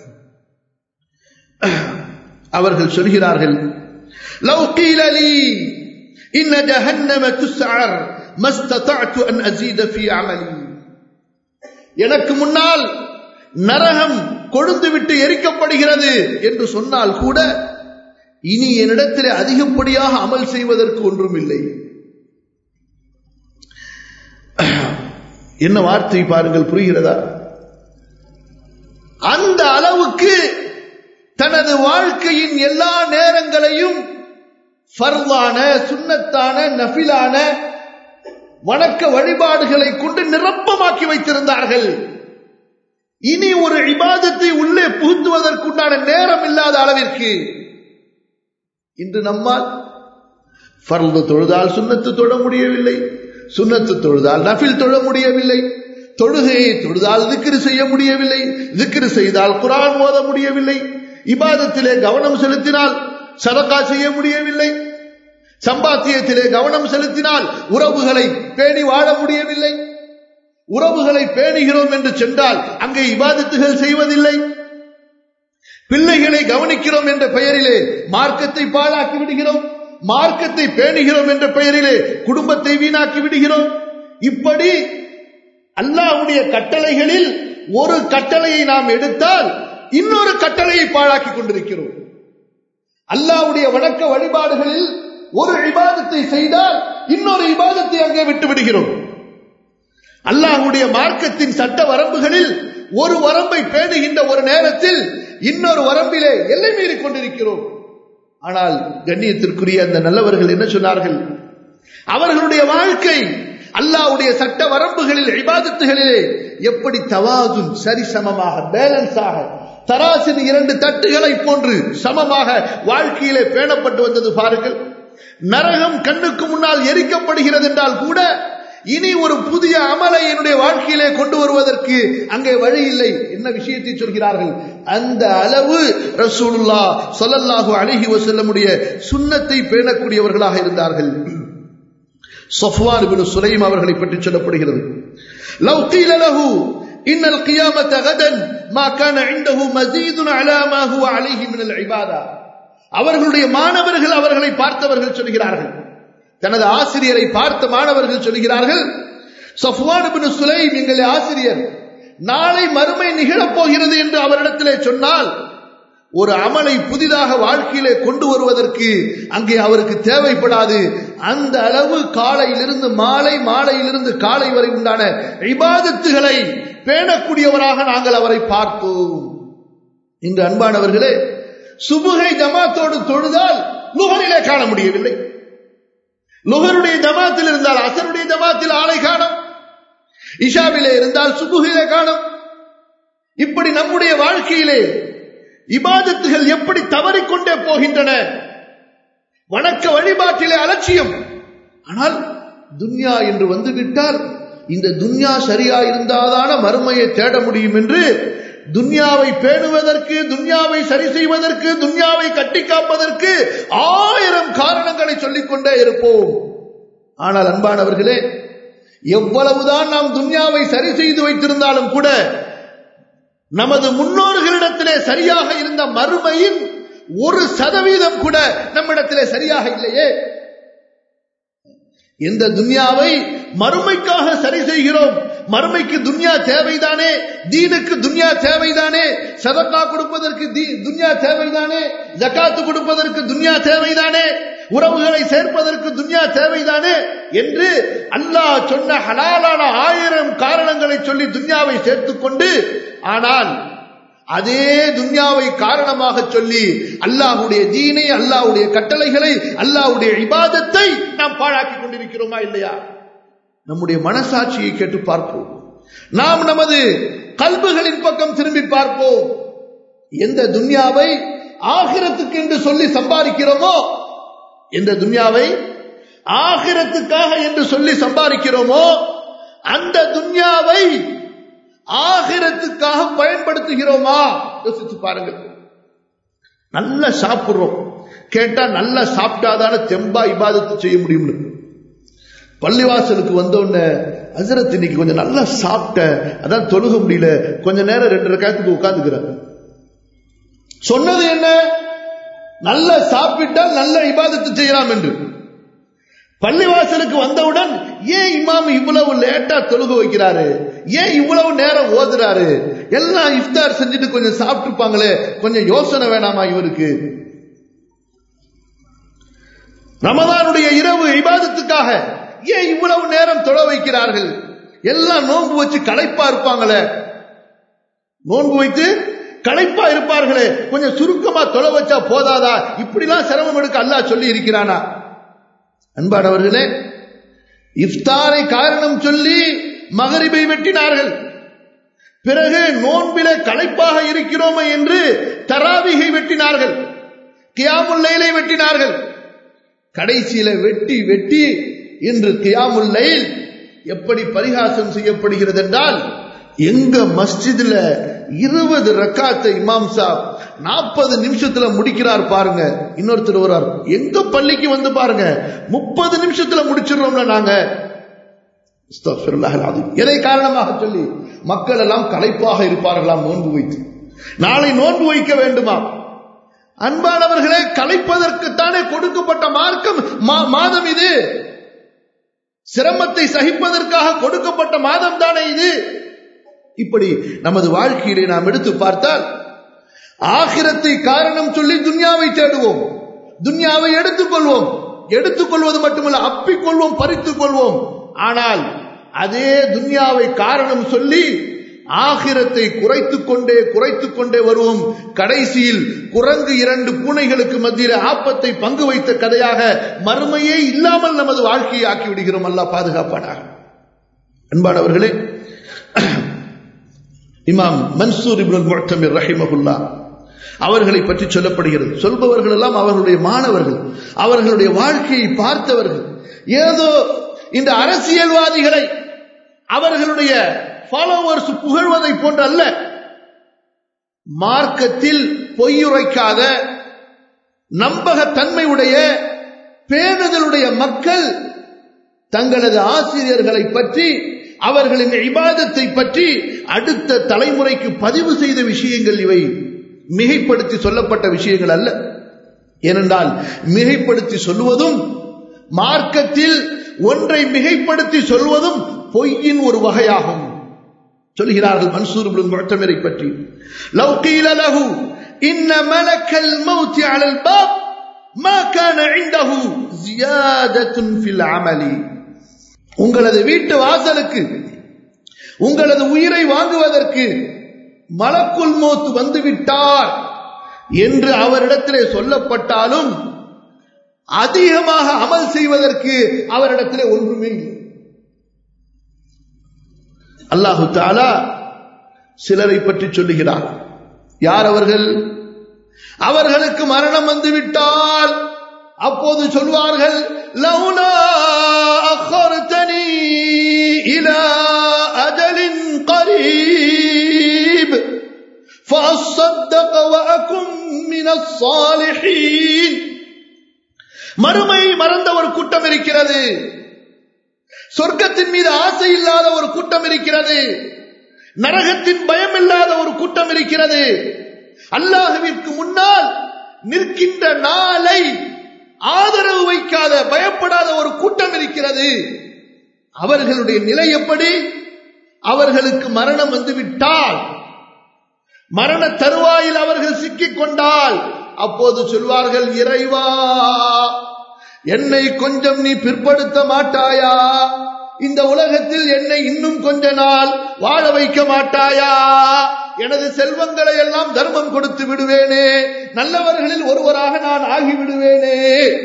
அவர்கள் சொல்கிறார்கள் லவ் قيل لي إن جهنم تسعر ما استطعت أن أزيد في عملي எனக்கு முன்னால் நரகம் கொழுந்து விட்டு எரிக்கப்படுகிறது என்று சொன்னால் கூட இனி என்னிடத்தில் அதிகப்படியாக அமல் செய்வதற்கு ஒன்றும் இல்லை என்ன வார்த்தை பாருங்கள் புரிகிறதா அந்த அளவுக்கு தனது வாழ்க்கையின் எல்லா நேரங்களையும் ஃபர்வான சுன்னத்தான நஃபிலான வணக்க வழிபாடுகளை கொண்டு நிரப்பமாக்கி வைத்திருந்தார்கள் இனி ஒரு இபாதத்தை உள்ளே புகுத்துவதற்குண்டான நேரம் இல்லாத அளவிற்கு இன்று நம்மால் ஃபர்து தொழுதால் சுன்னத்து தொழ முடியவில்லை சுன்னத்து தொழுதால் நஃபில் தொழ முடியவில்லை தொழுகையை தொழுதால் திக்ரு செய்ய முடியவில்லை திக்ரு செய்தால் குரான் ஓத முடியவில்லை இபாதத்திலே கவனம் செலுத்தினால் சதக்கா செய்ய முடியவில்லை சம்பாத்தியத்திலே கவனம் செலுத்தினால் உறவுகளை பேணி வாழ முடியவில்லை உறவுகளை பேணுகிறோம் என்று சென்றால் அங்கே இபாதத்துகள் செய்வதில்லை பிள்ளைகளை கவனிக்கிறோம் என்ற பெயரிலே மார்க்கத்தை பாழாக்கி விடுகிறோம் மார்க்கத்தை பேணுகிறோம் என்ற பெயரிலே குடும்பத்தை வீணாக்கி விடுகிறோம் இப்படி அல்லாஹ்வுடைய கட்டளைகளில் ஒரு கட்டளையை நாம் எடுத்தால் இன்னொரு கட்டளையை பாழாக்கி கொண்டிருக்கிறோம் அல்லாஹ்வுடைய வணக்க வழிபாடுகளில் ஒரு இபாதத்தை செய்தால் இன்னொரு இபாதத்தை அங்கே விட்டு விடுகிறோம் அல்லாஹ்வுடைய மார்க்கத்தின் சட்ட வரம்புகளில் ஒரு வரம்பை பேணுகின்ற ஒரு நேரத்தில் இன்னொரு வரம்பிலே எல்லை மீறி கொண்டிருக்கிறோம் ஆனால் கண்ணியத்திற்குரிய அந்த நல்லவர்கள் என்ன சொன்னார்கள் அவர்களுடைய வாழ்க்கை அல்லாஹ்வுடைய சட்ட வரம்புகளில் இபாதத்துகளிலே எப்படி தவாதுன் சரிசமமாக பேலன்ஸாக தராசின் இரண்டு தட்டுகளை போன்று சமமாக வாழ்க்கையிலே பேணப்பட்டு வந்தது பாருங்கள் நரகம் கண்ணுக்கு முன்னால் எரிக்கப்படுகிறது என்றால் கூட இனி ஒரு புதிய அமலை என்னுடைய வாழ்க்கையிலே கொண்டு வருவதற்கு அங்கே வழி இல்லை என்ன விஷயத்தை சொல்கிறார்கள் அந்த அளவு ரசூலுல்லா சொல்லல்லாஹு அழகி வசல்லமுடைய சுண்ணத்தை பேணக்கூடியவர்களாக இருந்தார்கள் சொஃப்வான் இப்னு சுலைம் அவர்களை பற்றி சொல்லப்படுகிறது லவ் قيل له ان القيامه غدا ما كان عنده مزيد على ما هو عليه من العباده அவர்களுடைய மாணவர்கள் அவர்களை பார்த்தவர்கள் சொல்கிறார்கள் தனது ஆசிரியரை பார்த்த மாணவர்கள் சொல்கிறார்கள் சஃப்வான் இப்னு சுலைம் எங்கள் ஆசிரியர் நாளை மறுமை நிகழப் போகிறது என்று அவரிடத்திலே சொன்னால் ஒரு அமலை புதிதாக வாழ்க்கையிலே கொண்டு வருவதற்கு அங்கே அவருக்கு தேவைப்படாது அந்த அளவு காலையிலிருந்து மாலை மாலையிலிருந்து காலை வரை உண்டான இபாதத்துகளை பேணக்கூடியவராக நாங்கள் அவரை பார்த்தோம் இன்று அன்பானவர்களே சுபுகை ஜமாத்தோடு தொழுதால் லுகரிலே காண முடியவில்லை லுகருடைய ஜமாத்தில் இருந்தால் அசருடைய ஜமாத்தில் ஆளை காணும் இஷாவிலே இருந்தால் சுபுகிலே காணும் இப்படி நம்முடைய வாழ்க்கையிலே இபாதத்துகள் எப்படி தவறிக்கொண்டே போகின்றன வணக்க வழிபாட்டிலே அலட்சியம் ஆனால் துன்யா என்று வந்துவிட்டால் இந்த துன்யா சரியா இருந்தாதான மறுமையை தேட முடியும் என்று துன்யாவை பேணுவதற்கு துன்யாவை சரி செய்வதற்கு துன்யாவை கட்டி காப்பதற்கு ஆயிரம் காரணங்களை சொல்லிக்கொண்டே இருப்போம் ஆனால் அன்பானவர்களே எவ்வளவுதான் நாம் துன்யாவை சரி செய்து வைத்திருந்தாலும் கூட நமது முன்னோர்களிடத்திலே சரியாக இருந்த மறுமையின் ஒரு சதவீதம் கூட நம்மிடத்திலே சரியாக இல்லையே எந்த துன்யாவை மறுமைக்காக சரி செய்கிறோம் மறுமைக்கு துன்யா தேவைதானே தீனுக்கு துன்யா தேவைதானே சதக்கா கொடுப்பதற்கு துன்யா தேவைதானே ஜக்காத்து கொடுப்பதற்கு துன்யா தேவைதானே உறவுகளை சேர்ப்பதற்கு துன்யா தேவைதானே என்று அல்லாஹ் சொன்ன ஹலாலான ஆயிரம் காரணங்களை சொல்லி துன்யாவை சேர்த்துக் கொண்டு ஆனால் அதே துன்யாவை காரணமாக சொல்லி அல்லாஹுடைய தீனை அல்லாஹுடைய கட்டளைகளை அல்லாஹுடைய இபாதத்தை நாம் பாழாக்கி கொண்டிருக்கிறோமா இல்லையா நம்முடைய மனசாட்சியை கேட்டு பார்ப்போம் நாம் நமது கல்புகளின் பக்கம் திரும்பி பார்ப்போம் எந்த துன்யாவை ஆகிரத்துக்கு என்று சொல்லி சம்பாதிக்கிறோமோ எந்த துன்யாவை ஆகிரத்துக்காக என்று சொல்லி சம்பாதிக்கிறோமோ அந்த துன்யாவை ஆகிரத்துக்காக பயன்படுத்துகிறோமா யோசிச்சு பாருங்க நல்லா சாப்பிடுறோம் கேட்டா நல்லா சாப்பிட்டாதான தெம்பா இபாதத்து செய்ய முடியும்னு பள்ளிவாசலுக்கு வந்தோடனே அசரத் இன்னைக்கு கொஞ்சம் நல்லா சாப்பிட்ட அதான் தொழுக முடியல கொஞ்ச நேரம் ரெண்டு ரக்காயத்துக்கு உட்காந்துக்கிறேன் சொன்னது என்ன நல்ல சாப்பிட்டால் நல்ல இபாதத்து செய்யலாம் என்று பள்ளிவாசலுக்கு வந்தவுடன் ஏன் இமாம் இவ்வளவு லேட்டா தொழுக வைக்கிறாரு ஏன் இவ்வளவு நேரம் ஓதுறாரு எல்லாம் இஃப்தார் செஞ்சுட்டு கொஞ்சம் சாப்பிட்டுப்பாங்களே கொஞ்சம் யோசனை வேணாமா இவருக்கு ரமதானுடைய இரவு இபாதத்துக்காக ஏன் இவ்வளவு நேரம் தொழ வைக்கிறார்கள் எல்லாம் நோன்பு வச்சு களைப்பா இருப்பாங்களே நோன்பு வைத்து களைப்பா இருப்பார்களே கொஞ்சம் சுருக்கமா தொலை வச்சா போதாதா இப்படிலாம் சிரமம் எடுக்க அல்லாஹ் சொல்லி இருக்கிறானா அன்பானவர்களே இஃப்தாரை காரணம் சொல்லி மகரிபை வெட்டினார்கள் பிறகு நோன்பிலே களைப்பாக இருக்கிறோமே என்று தராவிகை வெட்டினார்கள் கியாமுல்லைலை வெட்டினார்கள் கடைசியில வெட்டி வெட்டி இன்று கியாமுல்லைல் எப்படி பரிகாசம் செய்யப்படுகிறது என்றால் எங்க மஸ்ஜிதுல இருபது ரக்காத்தை இமாம் சாப் நாற்பது நிமிஷத்துல முடிக்கிறார் பாருங்க இன்னொருத்தர் வர்றார் எங்க பள்ளிக்கு வந்து பாருங்க முப்பது நிமிஷத்துல முடிச்சிடுறோம்ல நாங்க எதை காரணமாக சொல்லி மக்கள் எல்லாம் களைப்பாக இருப்பார்களாம் நோன்பு வைத்து நாளை நோன்பு வைக்க வேண்டுமா அன்பானவர்களே கலைப்பதற்குத்தானே கொடுக்கப்பட்ட மார்க்கம் மாதம் இது சிரமத்தை சகிப்பதற்காக கொடுக்கப்பட்ட மாதம் தானே இது இப்படி நமது வாழ்க்கையிலே நாம் எடுத்து பார்த்தால் ஆகிரத்தை காரணம் சொல்லி துன்யாவை தேடுவோம் துன்யாவை எடுத்துக்கொள்வோம் எடுத்துக்கொள்வது மட்டுமல்ல அப்பிக்கொள்வோம் பறித்துக் கொள்வோம் ஆனால் அதே துன்யாவை காரணம் சொல்லி ஆகிரத்தை குறைத்துக் கொண்டே குறைத்துக் கொண்டே வருவோம் கடைசியில் குரங்கு இரண்டு பூனைகளுக்கு மத்தியில் ஆப்பத்தை பங்கு வைத்த கதையாக மறுமையே இல்லாமல் நமது வாழ்க்கையை ஆக்கி விடுகிறோம் அல்ல பாதுகாப்பானாக அன்பானவர்களே இமாம் மன்சூர் இப்னுல் முஅத்தமிர் ரஹிமஹுல்லா அவர்களை பற்றி சொல்லப்படுகிறது சொல்பவர்கள் எல்லாம் அவர்களுடைய மாணவர்கள் அவர்களுடைய வாழ்க்கையை பார்த்தவர்கள் ஏதோ இந்த அரசியல்வாதிகளை அவர்களுடைய ஃபாலோவர்ஸ் புகழ்வதை போன்று அல்ல மார்க்கத்தில் பொய்யுரைக்காத நம்பகத்தன்மை உடைய பேணுதலுடைய மக்கள் தங்களது ஆசிரியர்களை பற்றி அவர்களின் இபாதத்தை பற்றி அடுத்த தலைமுறைக்கு பதிவு செய்த விஷயங்கள் இவை மிகைப்படுத்தி சொல்லப்பட்ட விஷயங்கள் அல்ல ஏனென்றால் மிகைப்படுத்தி சொல்லுவதும் மார்க்கத்தில் ஒன்றை மிகைப்படுத்தி சொல்வதும் பொய்யின் ஒரு வகையாகும் சொல்கிறார்கள் மன்சூர் முழத்தமரை பற்றி லவ் கீல லஹு இன்ன மலக்கல் மௌத் அலா الباب ما كان عنده زيادة في العمل உங்களது வீட்டு வாசலுக்கு உங்களது உயிரை வாங்குவதற்கு மலக்குல் மோத்து வந்துவிட்டார் என்று அவரிடத்திலே சொல்லப்பட்டாலும் அதிகமாக அமல் செய்வதற்கு அவரிடத்திலே ஒன்றுமே இல்லை அல்லாஹு தாலா சிலரை பற்றி சொல்லுகிறார் யார் அவர்கள் அவர்களுக்கு மரணம் வந்துவிட்டால் அப்போது சொல்வார்கள் லவுலா அخرتني الى اجل قريب فاصدق واكن من الصالحين மறுமை மறந்த ஒரு கூட்டம் இருக்கிறது சொர்க்கத்தின் மீது ஆசை இல்லாத ஒரு கூட்டம் இருக்கிறது நரகத்தின் பயம் இல்லாத ஒரு கூட்டம் இருக்கிறது அல்லாஹுவிற்கு முன்னால் நிற்கின்ற நாளை ஆதரவு வைக்காத பயப்படாத ஒரு கூட்டம் இருக்கிறது அவர்களுடைய நிலை எப்படி அவர்களுக்கு மரணம் வந்துவிட்டால் மரண தருவாயில் அவர்கள் சிக்கிக் கொண்டால் அப்போது சொல்வார்கள் இறைவா என்னை கொஞ்சம் நீ பிற்படுத்த மாட்டாயா இந்த உலகத்தில் என்னை இன்னும் கொஞ்ச நாள் வாழ வைக்க மாட்டாயா எனது செல்வங்களை எல்லாம் தர்மம் கொடுத்து விடுவேனே நல்லவர்களில் ஒருவராக நான் ஆகி விடுவேனே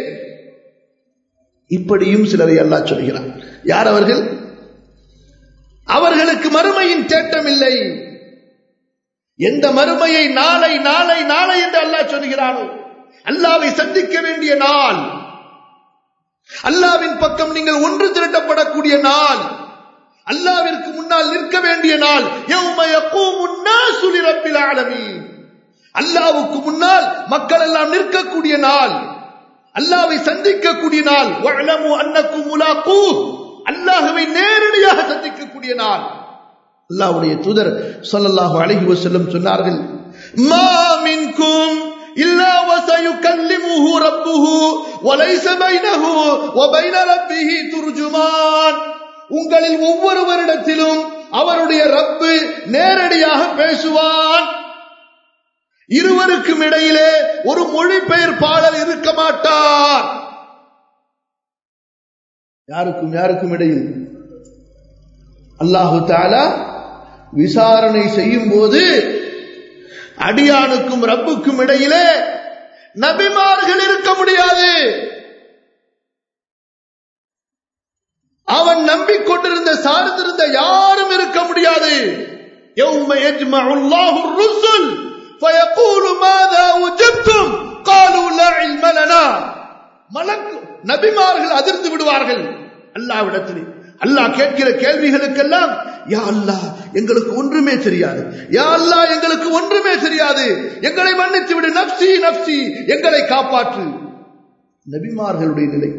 இப்படியும் சிலரை அல்லாஹ் சொல்கிறார் யார் அவர்கள் அவர்களுக்கு மறுமையின் தேட்டம் இல்லை எந்த மறுமையை நாளை நாளை நாளை என்று அல்லாஹ் சொல்கிறானோ அல்லாவை சந்திக்க வேண்டிய நாள் அல்லாவின் பக்கம் நீங்கள் ஒன்று திரட்டப்படக்கூடிய நாள் அல்லாவிற்கு முன்னால் நிற்க வேண்டிய நாள் அல்லாவுக்கு முன்னால் மக்கள் எல்லாம் நிற்கக்கூடிய நாள் அல்லாவை சந்திக்கக்கூடிய நாள் அன்னக்கும் முலாக்கூ அல்லாஹுவை நேரடியாக சந்திக்கக்கூடிய நாள் அல்லாவுடைய தூதர் சொல்லல்லாஹு அழகி வசல்லம் சொன்னார்கள் மாமின்கும் إلا وسيكلمه ربه وليس بينه وبين ربه ترجمان உங்களில் ஒவ்வொருவரிடத்திலும் அவருடைய ரப்பு நேரடியாக பேசுவான் இருவருக்கும் இடையிலே ஒரு மொழிபெயர்ப்பாளர் இருக்க மாட்டார் யாருக்கும் யாருக்கும் இடையில் அல்லாஹு தாலா விசாரணை செய்யும் போது அடியானுக்கும் ரப்புக்கும் இடையிலே நபிமார்கள் இருக்க முடியாது அவன் நம்பிக்கொண்டிருந்த சார்ந்திருந்த யாரும் இருக்க முடியாது يوم يجمع الله الرسل فيقول ماذا وجدتم قالوا لا علم لنا மலக்கு நபிமார்கள் அதிர்ந்து விடுவார்கள் அல்லாவிடத்திலே அல்லாஹ் கேட்கிற கேள்விகளுக்கெல்லாம் யா அல்லாஹ் எங்களுக்கு ஒன்றுமே தெரியாது யா அல்லாஹ் எங்களுக்கு ஒன்றுமே தெரியாது எங்களை மன்னித்து விடு நப்சி நப்சி எங்களை காப்பாற்று நபிமார்களுடைய நிலை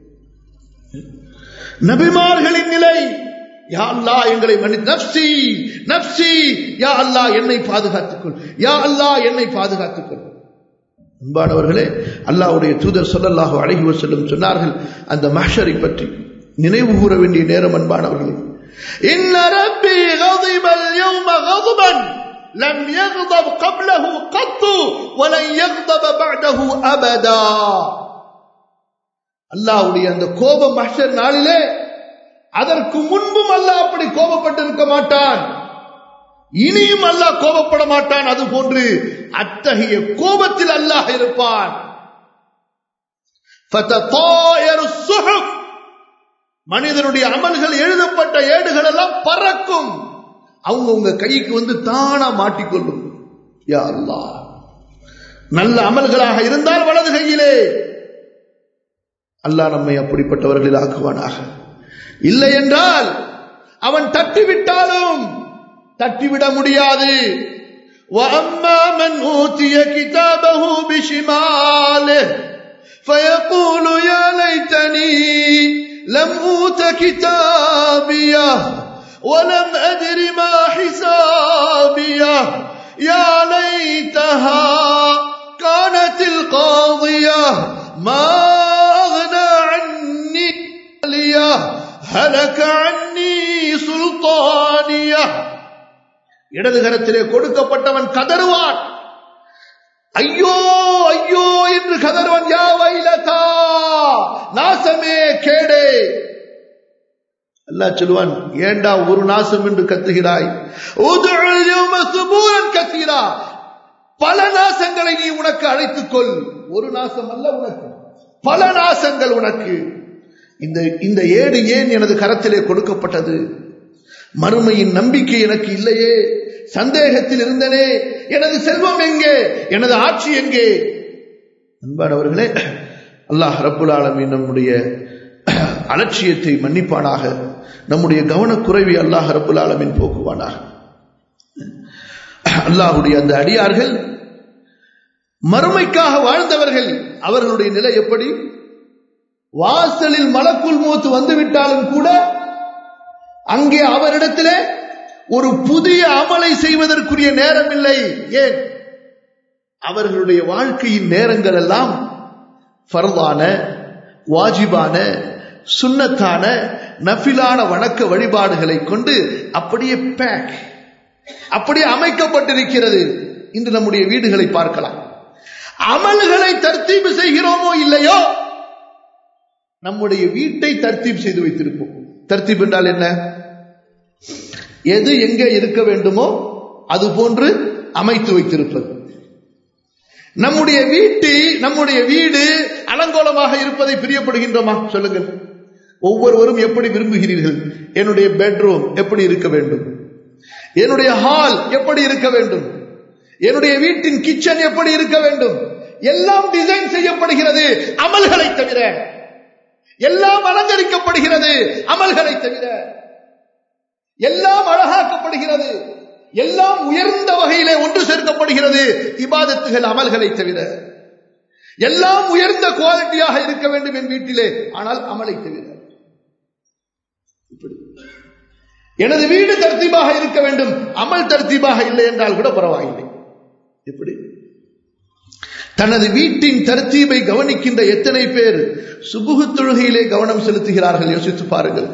நபிமார்களின் நிலை யா அல்லாஹ் எங்களை மன்னி நப்சி நப்சி யா அல்லாஹ் என்னை பாதுகாத்துக்கொள் யா அல்லாஹ் என்னை பாதுகாத்துக்கொள் அன்பானவர்களே அல்லாஹ்வுடைய தூதர் ஸல்லல்லாஹு அலைஹி வஸல்லம் சொன்னார்கள் அந்த மஹ்ஷரை பற்றி நினைவு கூற வேண்டிய நேரம் அன்பானவர்களே இன்ன ரப்பி غضب اليوم غضبا لم يغضب قبله قط ولن يغضب بعده ابدا அல்லாஹ்வுடைய அந்த கோபம் மஹ்ஷர் நாளிலே அதற்கு முன்பும் அல்லாஹ் அப்படி கோபப்பட்டிருக்க மாட்டான் இனியும் அல்லாஹ் கோபப்பட மாட்டான் அது போன்று அத்தகைய கோபத்தில் அல்லாஹ் இருப்பான் மனிதனுடைய அமல்கள் எழுதப்பட்ட ஏடுகள் எல்லாம் பறக்கும் அவங்க உங்க கைக்கு வந்து தானா மாட்டிக்கொள்ளும் யா அல்லாஹ் நல்ல அமல்களாக இருந்தால் வலது கையிலே அல்லாஹ் நம்மை அப்படிப்பட்டவர்களில் ஆக்குவானாக இல்லை என்றால் அவன் தட்டிவிட்டாலும் தட்டிவிட முடியாது وأما من أوتي كتابه بشماله فيقول يا ليتني لم أوت كتابيه ولم أدر ما حسابيه يا ليتها كانت القاضية ما أغنى عني ماليه هلك عني سلطانيه இடது கரத்திலே கொடுக்கப்பட்டவன் கதறுவான் ஐயோ ஐயோ என்று கதறுவன் யா வைலதா நாசமே கேடே அல்லாஹ் சொல்லுவான் ஏண்டா ஒரு நாசம் என்று கத்துகிறாய் கத்துகிறா பல நாசங்களை நீ உனக்கு அழைத்துக் கொள் ஒரு நாசம் அல்ல உனக்கு பல நாசங்கள் உனக்கு இந்த இந்த ஏடு ஏன் எனது கரத்திலே கொடுக்கப்பட்டது மறுமையின் நம்பிக்கை எனக்கு இல்லையே சந்தேகத்தில் இருந்தனே எனது செல்வம் எங்கே எனது ஆட்சி எங்கே அன்பானவர்களே அல்லாஹ் ரப்புல் ஆலமீன் நம்முடைய அலட்சியத்தை மன்னிப்பானாக நம்முடைய கவனக்குறைவை அல்லாஹ் ரப்புல் ஆலமீன் போக்குவானாக அல்லாஹுடைய அந்த அடியார்கள் மறுமைக்காக வாழ்ந்தவர்கள் அவர்களுடைய நிலை எப்படி வாசலில் மலக்குள் மூத்து வந்துவிட்டாலும் கூட அங்கே அவரிடத்திலே ஒரு புதிய அமலை செய்வதற்குரிய நேரம் இல்லை ஏன் அவர்களுடைய வாழ்க்கையின் நேரங்கள் எல்லாம் ஃபர்தான வாஜிபான சுன்னத்தான நஃபிலான வணக்க வழிபாடுகளை கொண்டு அப்படியே பேக் அப்படியே அமைக்கப்பட்டிருக்கிறது இன்று நம்முடைய வீடுகளை பார்க்கலாம் அமல்களை தர்த்தீபு செய்கிறோமோ இல்லையோ நம்முடைய வீட்டை தர்த்தீப் செய்து வைத்திருப்போம் தர்த்தீப் என்றால் என்ன எது எங்கே இருக்க வேண்டுமோ அது போன்று அமைத்து வைத்திருப்பது நம்முடைய வீட்டு நம்முடைய வீடு அலங்கோலமாக இருப்பதை பிரியப்படுகின்றோமா சொல்லுங்கள் ஒவ்வொருவரும் எப்படி விரும்புகிறீர்கள் என்னுடைய பெட்ரூம் எப்படி இருக்க வேண்டும் என்னுடைய ஹால் எப்படி இருக்க வேண்டும் என்னுடைய வீட்டின் கிச்சன் எப்படி இருக்க வேண்டும் எல்லாம் டிசைன் செய்யப்படுகிறது அமல்களை தவிர எல்லாம் அலங்கரிக்கப்படுகிறது அமல்களை தவிர எல்லாம் அழகாக்கப்படுகிறது எல்லாம் உயர்ந்த வகையிலே ஒன்று சேர்க்கப்படுகிறது இபாதத்துகள் அமல்களை தவிர எல்லாம் உயர்ந்த குவாலிட்டியாக இருக்க வேண்டும் என் வீட்டிலே ஆனால் அமலை தவிர எனது வீடு தர்த்தீபாக இருக்க வேண்டும் அமல் தர்த்தீபாக இல்லை என்றால் கூட பரவாயில்லை எப்படி தனது வீட்டின் தர்த்தீபை கவனிக்கின்ற எத்தனை பேர் சுபுகு தொழுகையிலே கவனம் செலுத்துகிறார்கள் யோசித்து பாருங்கள்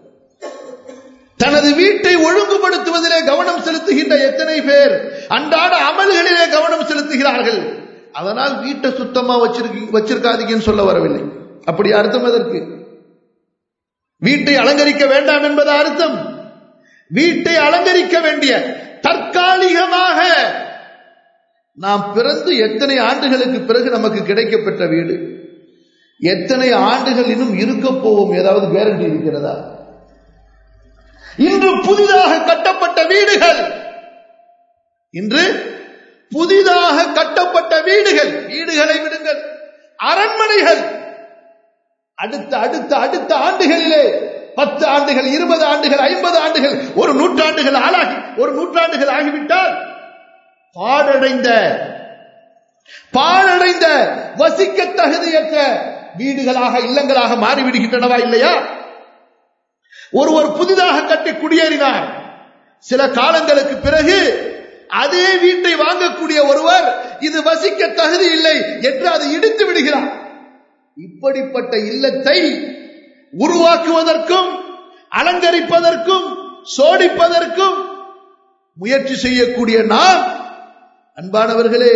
தனது வீட்டை ஒழுங்குபடுத்துவதிலே கவனம் செலுத்துகின்ற எத்தனை பேர் அன்றாட அமல்களிலே கவனம் செலுத்துகிறார்கள் அதனால் வீட்டை சுத்தமா வச்சிருக்க வச்சிருக்காதீங்கன்னு சொல்ல வரவில்லை அப்படி அர்த்தம் எதற்கு வீட்டை அலங்கரிக்க வேண்டாம் என்பது அர்த்தம் வீட்டை அலங்கரிக்க வேண்டிய தற்காலிகமாக நாம் பிறந்து எத்தனை ஆண்டுகளுக்கு பிறகு நமக்கு கிடைக்கப்பெற்ற வீடு எத்தனை ஆண்டுகள் இன்னும் இருக்க போவோம் ஏதாவது கேரண்டி இருக்கிறதா இன்று புதிதாக கட்டப்பட்ட வீடுகள் இன்று புதிதாக கட்டப்பட்ட வீடுகள் வீடுகளை விடுங்கள் அரண்மனைகள் அடுத்த அடுத்த அடுத்த ஆண்டுகளிலே பத்து ஆண்டுகள் இருபது ஆண்டுகள் ஐம்பது ஆண்டுகள் ஒரு நூற்றாண்டுகள் ஆளாகி ஒரு நூற்றாண்டுகள் ஆகிவிட்டால் பாடடைந்த பாழடைந்த வசிக்க தகுதியற்ற வீடுகளாக இல்லங்களாக மாறிவிடுகின்றனவா இல்லையா ஒருவர் புதிதாக கட்டி குடியேறினார் சில காலங்களுக்கு பிறகு அதே வீட்டை வாங்கக்கூடிய ஒருவர் இது வசிக்க தகுதி இல்லை என்று அதை இடித்து விடுகிறார் இப்படிப்பட்ட இல்லத்தை உருவாக்குவதற்கும் அலங்கரிப்பதற்கும் சோடிப்பதற்கும் முயற்சி செய்யக்கூடிய நாம் அன்பானவர்களே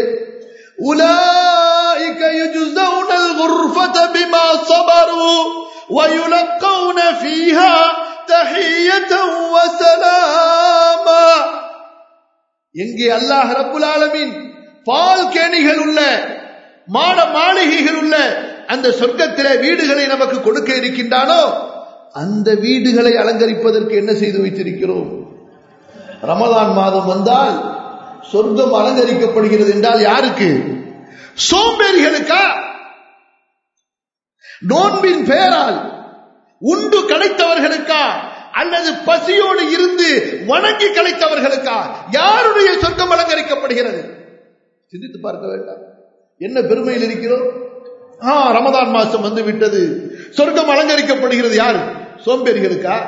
أولئك يجزون الغرفة بما صبروا ويلقون فيها تحية وسلاما எங்கே அல்லாஹ் ரப்புல் ஆலமீன் பால் கேணிகள் உள்ள மாட மாளிகைகள் உள்ள அந்த சொர்க்கத்திலே வீடுகளை நமக்கு கொடுக்க இருக்கின்றானோ அந்த வீடுகளை அலங்கரிப்பதற்கு என்ன செய்து வைத்திருக்கிறோம் ரமலான் மாதம் வந்தால் சொர்க்கம் அலங்கரிக்கப்படுகிறது என்றால் யாருக்கு சோம்பேறிகளுக்கா நோன்பின் பெயரால் உண்டு கிடைத்தவர்களுக்கா அல்லது பசியோடு இருந்து வணங்கி கலைத்தவர்களுக்கா யாருடைய சொர்க்கம் அலங்கரிக்கப்படுகிறது சிந்தித்து பார்க்க வேண்டாம் என்ன பெருமையில் இருக்கிறோம் ஆ ரமதான் மாசம் வந்து விட்டது சொர்க்கம் அலங்கரிக்கப்படுகிறது யாரு சோம்பேறிகளுக்கா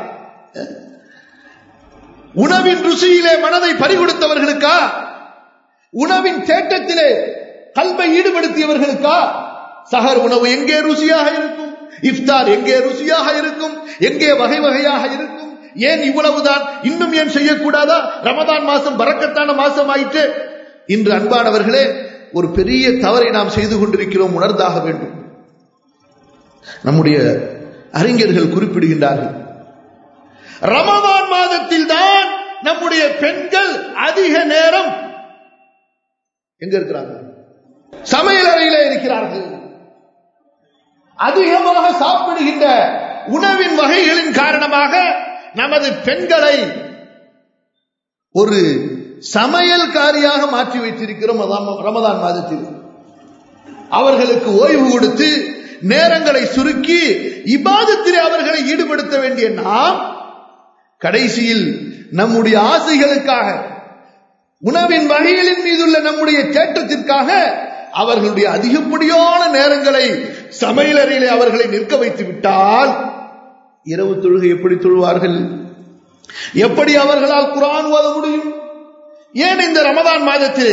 உணவின் ருசியிலே மனதை பறிகொடுத்தவர்களுக்கா உணவின் தேட்டத்திலே கல்வை ஈடுபடுத்தியவர்களுக்கா சகர் உணவு எங்கே ருசியாக இருக்கும் இஃப்தார் எங்கே ருசியாக இருக்கும் எங்கே வகை வகையாக இருக்கும் ஏன் இவ்வளவுதான் இன்னும் ஏன் செய்யக்கூடாதா ரமதான் மாசம் பறக்கத்தான மாசம் ஆயிற்று இன்று அன்பானவர்களே ஒரு பெரிய தவறை நாம் செய்து கொண்டிருக்கிறோம் உணர்ந்தாக வேண்டும் நம்முடைய அறிஞர்கள் குறிப்பிடுகின்றார்கள் ரமதான் மாதத்தில் தான் நம்முடைய பெண்கள் அதிக நேரம் எங்க இருக்கிறாங்க சமையல் அறையிலே இருக்கிறார்கள் அதிகமாக சாப்பிடுகின்ற உணவின் வகைகளின் காரணமாக நமது பெண்களை ஒரு சமையல்காரியாக மாற்றி வைத்திருக்கிறோம் ரமதான் மாதத்தில் அவர்களுக்கு ஓய்வு கொடுத்து நேரங்களை சுருக்கி இபாதத்திலே அவர்களை ஈடுபடுத்த வேண்டிய நாம் கடைசியில் நம்முடைய ஆசைகளுக்காக உணவின் வகைகளின் மீதுள்ள நம்முடைய தேட்டத்திற்காக அவர்களுடைய அதிகப்படியான நேரங்களை சமையலறையிலே அவர்களை நிற்க வைத்து விட்டால் இரவு தொழுகை எப்படி தொழுவார்கள் எப்படி அவர்களால் குரான் ஓத முடியும் ஏன் இந்த ரமதான் மாதத்திலே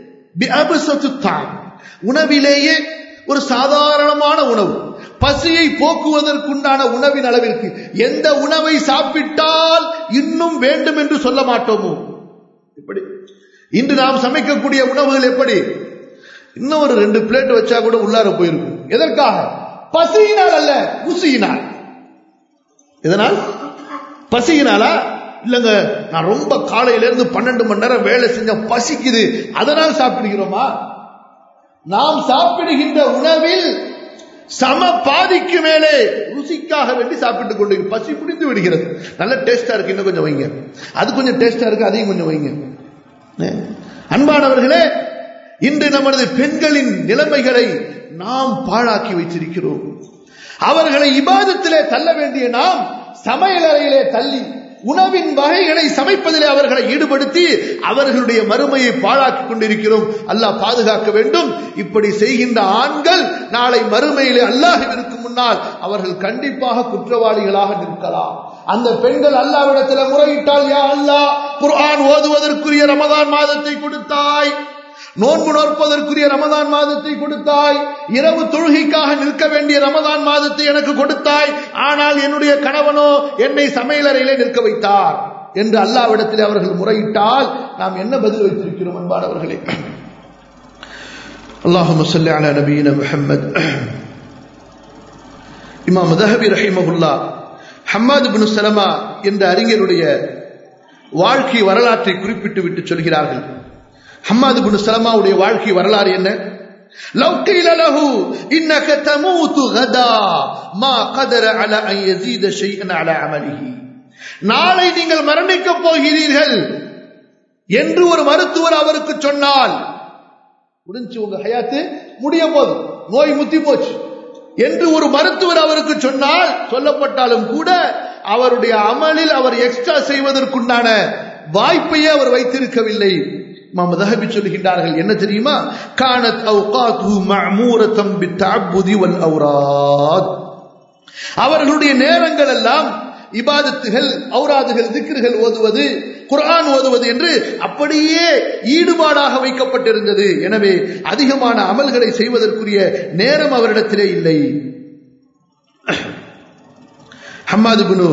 உணவிலேயே ஒரு சாதாரணமான உணவு பசியை போக்குவதற்குண்டான உணவின் அளவிற்கு எந்த உணவை சாப்பிட்டால் இன்னும் வேண்டும் என்று சொல்ல மாட்டோமோ எப்படி இன்று நாம் சமைக்கக்கூடிய உணவுகள் எப்படி இன்னும் ஒரு ரெண்டு பிளேட் வச்சா கூட உள்ளார போயிருக்கும் எதற்காக பசியினால் அல்ல ருசியினால் எதனால் பசியினாலா இல்லங்க நான் ரொம்ப காலையில இருந்து பன்னெண்டு மணி நேரம் வேலை செஞ்ச பசிக்குது அதனால் சாப்பிடுகிறோமா நாம் சாப்பிடுகின்ற உணவில் சம பாதிக்கு மேலே ருசிக்காக வேண்டி சாப்பிட்டுக் கொண்டு பசி புடிந்து விடுகிறது நல்ல டேஸ்டா இருக்கு இன்னும் கொஞ்சம் வைங்க அது கொஞ்சம் டேஸ்டா இருக்கு அதையும் கொஞ்சம் வைங்க அன்பானவர்களே இன்று நமது பெண்களின் நிலைமைகளை நாம் பாழாக்கி வைத்திருக்கிறோம் அவர்களை இபாதத்திலே தள்ள வேண்டிய நாம் சமையலறையிலே தள்ளி உணவின் வகைகளை சமைப்பதிலே அவர்களை ஈடுபடுத்தி அவர்களுடைய மறுமையை பாழாக்கிக் கொண்டிருக்கிறோம் அல்லாஹ் பாதுகாக்க வேண்டும் இப்படி செய்கின்ற ஆண்கள் நாளை மறுமையிலே அல்லாஹிற்கு முன்னால் அவர்கள் கண்டிப்பாக குற்றவாளிகளாக நிற்கலாம் அந்த பெண்கள் அல்லாவிடத்தில் முறையிட்டால் யா அல்லாஹ் குர்ஆன் ஓதுவதற்குரிய ரமதான் மாதத்தை கொடுத்தாய் நோன்பு நோற்பதற்குரிய ரமதான் மாதத்தை கொடுத்தாய் இரவு தொழுகைக்காக நிற்க வேண்டிய ரமதான் மாதத்தை எனக்கு கொடுத்தாய் ஆனால் என்னுடைய கணவனோ என்னை சமையலறையிலே நிற்க வைத்தார் என்று அல்லாவிடத்தில் அவர்கள் முறையிட்டால் நாம் என்ன பதில் வைத்திருக்கிறோம் அன்பானவர்களே اللهم صل على نبينا محمد இமாம் தஹபி ரஹிமகுல்லா ஹம்மாது பின் சலமா என்ற அறிஞருடைய வாழ்க்கை வரலாற்றை குறிப்பிட்டு விட்டு சொல்கிறார்கள் ஹம்மாது பின் சலமாவுடைய வாழ்க்கை வரலாறு என்ன لو قيل له إنك تموت غدا ما قدر على أن يزيد شيئا على عمله நாளை நீங்கள் மரணிக்கப் போகிறீர்கள் என்று ஒரு மருத்துவர் அவருக்கு சொன்னால் முடிஞ்சு உங்க ஹயாத்து முடிய போது நோய் முத்தி போச்சு என்று ஒரு மருத்துவர் அவருக்கு சொன்னால் சொல்லப்பட்டாலும் கூட அவருடைய அமலில் அவர் எக்ஸ்ட்ரா செய்வதற்குண்டான வாய்ப்பையே அவர் வைத்திருக்கவில்லை இமாம் தஹபி சொல்லுகின்றார்கள் என்ன தெரியுமா கானத் அவுகாத்து மஅமூரத்தம் பித்தஅப்புதி வல் அவுராத் அவர்களுடைய நேரங்கள் எல்லாம் இபாதத்துகள் ஔராதுகள் திக்ருகள் ஓதுவது குர்ஆன் ஓதுவது என்று அப்படியே ஈடுபாடாக வைக்கப்பட்டிருந்தது எனவே அதிகமான அமல்களை செய்வதற்குரிய நேரம் அவரிடத்திலே இல்லை ஹம்மாது பினு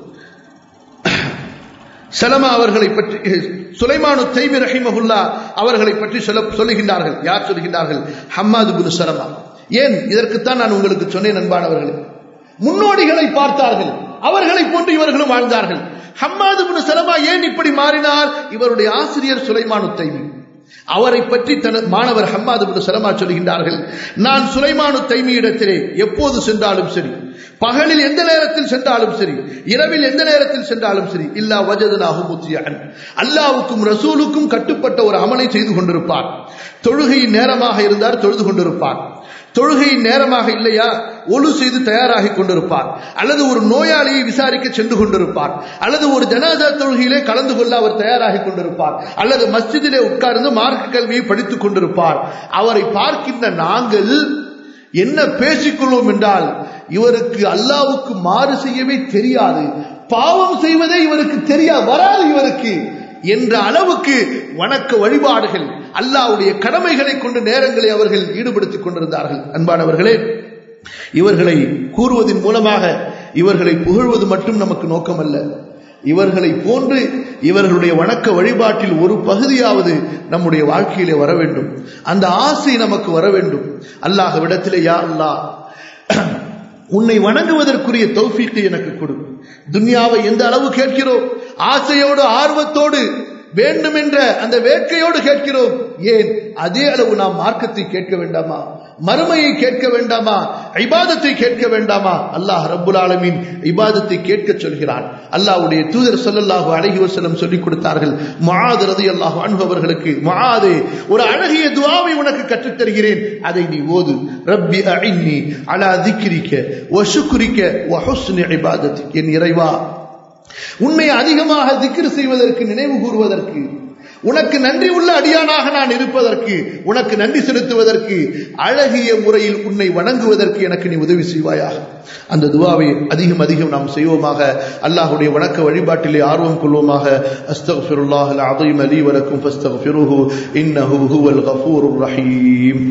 சலமா அவர்களை பற்றி சுலைமானு தைமி ரஹிமகுல்லா அவர்களை பற்றி சொல்ல சொல்லுகின்றார்கள் யார் சொல்லுகின்றார்கள் ஹம்மாது பின் சலமா ஏன் இதற்குத்தான் நான் உங்களுக்கு சொன்னேன் நண்பானவர்களே முன்னோடிகளை பார்த்தார்கள் அவர்களை போன்று இவர்களும் வாழ்ந்தார்கள் ஹம்மாது பின் சலமா ஏன் இப்படி மாறினார் இவருடைய ஆசிரியர் சுலைமானு தைமி அவரை பற்றி தனது மாணவர் ஹம்மாது பின் சலமா சொல்கின்றார்கள் நான் சுலைமானு தைமியிடத்திலே எப்போது சென்றாலும் சரி பகலில் எந்த நேரத்தில் சென்றாலும் சரி இரவில் எந்த நேரத்தில் சென்றாலும் சரி இல்லா வஜதனாகும் முத்தியான் அல்லாவுக்கும் ரசூலுக்கும் கட்டுப்பட்ட ஒரு அமலை செய்து கொண்டிருப்பார் தொழுகையின் நேரமாக இருந்தார் தொழுது கொண்டிருப்பார் தொழுகையின் நேரமாக இல்லையா ஒழு செய்து தயாராகி கொண்டிருப்பார் அல்லது ஒரு நோயாளியை விசாரிக்க சென்று கொண்டிருப்பார் அல்லது ஒரு ஜனாதா தொழுகையிலே கலந்து கொள்ள அவர் தயாராகி கொண்டிருப்பார் அல்லது மஸ்ஜிதிலே உட்கார்ந்து மார்க்க கல்வியை படித்துக் கொண்டிருப்பார் அவரை பார்க்கின்ற நாங்கள் என்ன பேசிக்கொள்வோம் என்றால் இவருக்கு அல்லாவுக்கு மாறு செய்யவே தெரியாது பாவம் செய்வதே இவருக்கு தெரியாது வராது இவருக்கு என்ற அளவுக்கு வணக்க வழிபாடுகள் அல்லாவுடைய கடமைகளை கொண்டு நேரங்களை அவர்கள் ஈடுபடுத்திக் கொண்டிருந்தார்கள் அன்பானவர்களே இவர்களை கூறுவதன் மூலமாக இவர்களை புகழ்வது மட்டும் நமக்கு நோக்கமல்ல இவர்களை போன்று இவர்களுடைய வணக்க வழிபாட்டில் ஒரு பகுதியாவது நம்முடைய வாழ்க்கையிலே வர வேண்டும் அந்த ஆசை நமக்கு வர வேண்டும் அல்லாஹ்விடத்திலே யா அல்லா உன்னை வணங்குவதற்குரிய தௌஃபீக்கை எனக்கு கொடு துன்யாவை எந்த அளவு கேட்கிறோம் ஆசையோடு ஆர்வத்தோடு வேண்டும் என்ற அந்த வேட்கையோடு கேட்கிறோம் ஏன் அதே அளவு நாம் மார்க்கத்தை கேட்க வேண்டாமா மறுமையை கேட்க வேண்டாமா ஐபாதத்தை கேட்க வேண்டாமா அல்லாஹ் ரப்புல் ஆலமீன் இபாதத்தை கேட்க சொல்கிறான் அல்லாஹ்வுடைய தூதர் ஸல்லல்லாஹு அலைஹி வஸல்லம் சொல்லிக் கொடுத்தார்கள் முஆத் ரலியல்லாஹு அன்ஹு அவர்களுக்கு முஆதே ஒரு அழகிய துஆவை உனக்கு கற்றுத் தருகிறேன் அதை நீ ஓது ரப்பி அஇன்னி அலா திக்ரிக வ ஷுக்ரிக வ ஹுஸ்னி இபாதத்திக் என் இறைவா உன்னை அதிகமாக திக்ரு செய்வதற்கு நினைவு கூறுவதற்கு உனக்கு நன்றி உள்ள அடியானாக நான் இருப்பதற்கு உனக்கு நன்றி செலுத்துவதற்கு அழகிய முறையில் உன்னை வணங்குவதற்கு எனக்கு நீ உதவி செய்வாயாக அந்த துவாவை அதிகம் அதிகம் நாம் செய்வோமாக அல்லாஹுடைய வணக்க வழிபாட்டிலே ஆர்வம் கொள்வோமாக அஸ்தக்ஃபிருல்லாஹ் அல் அதீம் அலி வலக்கும் ஃபஸ்தக்ஃபிருஹு இன்னஹு ஹுவல் கஃபூருர் ரஹீம்